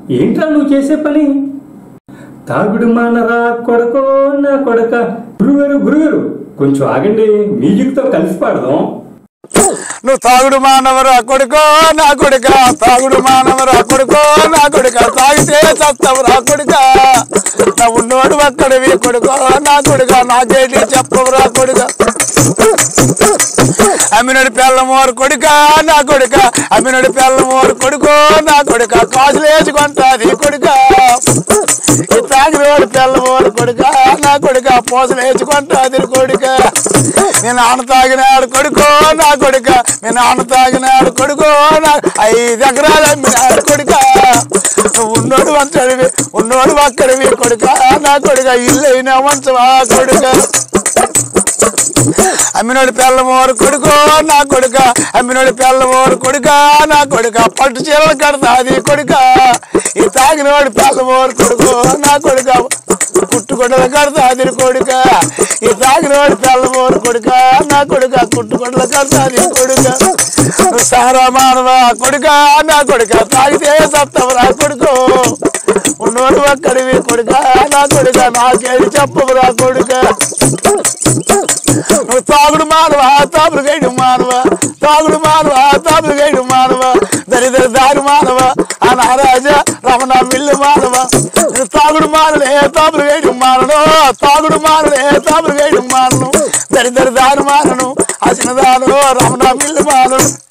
ఏంట్రా నువ్వు చేసే పని తాగుడు మానరా కొడకో నా కొడక గురుగారు గురుగారు కొంచెం ఆగండి మ్యూజిక్తో కలిసి పాడదాం నువ్వు తాగుడు మానవరా కొడుకో నా కొడుక తాగుడు మానవరా కొడుకో నా కొడుక తాగితే చత్తవురా కొడుక నా ఉన్నోడు అక్కడివి కొడుకో నా కొడుక నాకేంటి చెప్పవురా కొడుక అమ్మినడి పెళ్ళమోరు కొడుక నా కొడుక అమ్మినడి పెళ్ళమోరు కొడుకో నా కొడుక కాసులేసుకుంటాది కొడుక ఈ తాగినోడు పిల్లమోడు కొడుక నా కొడుక పోసలు వేసుకుంటాది కొడుక మీ నాన్న తాగినాడు కొడుకో నా కొడుక మీ నాన్న తాగినాడు కొడుకో నా ఐదు ఎకరాలు అమ్మినాడు కొడుక నువ్వు ఉన్నోడు వంచడివి ఉన్నోడు అక్కడివి కొడుక నా కొడుక ఇల్లు అయినా వంచవా కొడుక అమ్మినోడి పిల్లమోరు కొడుకో నా కొడుక అమ్మినోడి పిల్లమోరు కొడుక నా కొడుక పట్టు చీరలు కడతాది కొడుక ఈ తాగినోడి పిల్లమోరు కొడుకో నా కొడుక కుట్టుకొండలు కడతాది కొడుక ఈ తాగినోడి పిల్లమోరు కొడుక నా కొడుక కుట్టుకొండలు కడతాది కొడుక సారా మానవ కొడుక నా కొడుక తాగితే సత్తవరా కొడుకో ఉన్నోడు అక్కడివి కొడుక నా కొడుక నాకేది చెప్పవురా కొడుక నువ్వు తాగుడు మానవ తాపుడు గైడు మానవ తాగుడు మానవ తాపుడు గైడు మానవ దరిద్ర దారి మానవ ఆ నారాజ రమణ మిల్లు మానవ నువ్వు తాగుడు మానలే తాపుడు గైడు మానను తాగుడు మానలే తాపుడు గైడు మానను దరిద్ర దారి మానను ఆ చిన్నదాను రమణ మిల్లు మానను